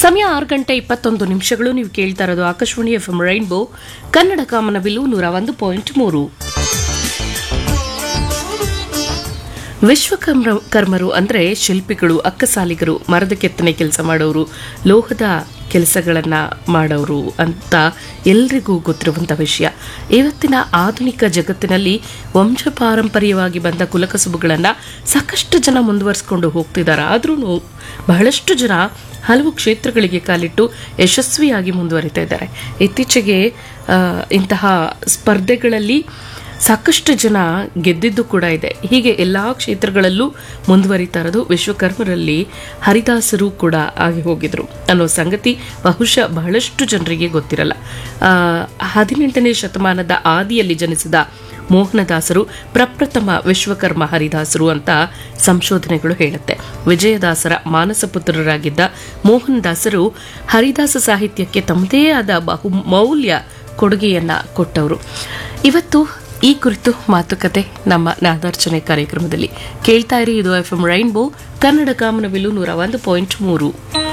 ಸಮಯ ಆರು ಗಂಟೆ ಇಪ್ಪತ್ತೊಂದು ನಿಮಿಷಗಳು ನೀವು ಕೇಳ್ತಾ ಇರೋದು Akashvani F M rainbow Kannada ಕಾಮನಬಿಲ್ಲು ನೂರ ಒಂದು ಪಾಯಿಂಟ್ ಮೂರು ವಿಶ್ವಕರ್ಮ ಕರ್ಮರು ಅಂದರೆ ಶಿಲ್ಪಿಗಳು ಅಕ್ಕಸಾಲಿಗರು ಮರದ ಕೆತ್ತನೆ ಕೆಲಸ ಮಾಡೋರು ಲೋಹದ ಕೆಲಸಗಳನ್ನು ಮಾಡೋರು ಅಂತ ಎಲ್ರಿಗೂ ಗೊತ್ತಿರುವಂಥ ವಿಷಯ ಇವತ್ತಿನ ಆಧುನಿಕ ಜಗತ್ತಿನಲ್ಲಿ ವಂಶ ಪಾರಂಪರ್ಯವಾಗಿ ಬಂದ ಕುಲಕಸುಬುಗಳನ್ನು ಸಾಕಷ್ಟು ಜನ ಮುಂದುವರಿಸ್ಕೊಂಡು ಹೋಗ್ತಿದ್ದಾರೆ ಆದ್ರೂ ಬಹಳಷ್ಟು ಜನ ಹಲವು ಕ್ಷೇತ್ರಗಳಿಗೆ ಕಾಲಿಟ್ಟು ಯಶಸ್ವಿಯಾಗಿ ಮುಂದುವರಿತಾ ಇದ್ದಾರೆ ಇತ್ತೀಚೆಗೆ ಆ, ಇಂತಹ ಸ್ಪರ್ಧೆಗಳಲ್ಲಿ ಸಾಕಷ್ಟು ಜನ ಗೆದ್ದಿದ್ದು ಕೂಡ ಇದೆ ಹೀಗೆ ಎಲ್ಲ ಕ್ಷೇತ್ರಗಳಲ್ಲೂ ಮುಂದುವರಿತಾ ಇರೋದು ವಿಶ್ವಕರ್ಮರಲ್ಲಿ ಹರಿದಾಸರು ಕೂಡ ಆಗಿ ಹೋಗಿದ್ರು ಅನ್ನೋ ಸಂಗತಿ ಬಹುಶಃ ಬಹಳಷ್ಟು ಜನರಿಗೆ ಗೊತ್ತಿರಲ್ಲ ಆ, ಹದಿನೆಂಟನೇ ಶತಮಾನದ ಆದಿಯಲ್ಲಿ ಜನಿಸಿದ ಮೋಹನದಾಸರು ಪ್ರಪ್ರಥಮ ವಿಶ್ವಕರ್ಮ ಹರಿದಾಸರು ಅಂತ ಸಂಶೋಧನೆಗಳು ಹೇಳುತ್ತೆ ವಿಜಯದಾಸರ ಮಾನಸ ಪುತ್ರರಾಗಿದ್ದ ಮೋಹನದಾಸರು ಹರಿದಾಸ ಸಾಹಿತ್ಯಕ್ಕೆ ತಮ್ಮದೇ ಆದ ಬಹು ಮೌಲ್ಯ ಕೊಡುಗೆಯನ್ನ ಕೊಟ್ಟವರು ಇವತ್ತು ಈ ಕುರಿತು ಮಾತುಕತೆ ನಮ್ಮ ನಾದಾರ್ಚನೆ ಕಾರ್ಯಕ್ರಮದಲ್ಲಿ ಕೇಳ್ತಾ ಇರಿ ಇದು ಎಫ್ ಎಂ ರೈನ್ಬೋ ಕನ್ನಡ ಕಾಮನಬಿಲ್ಲು ನೂರ ಒಂದು ಪಾಯಿಂಟ್ ಮೂರು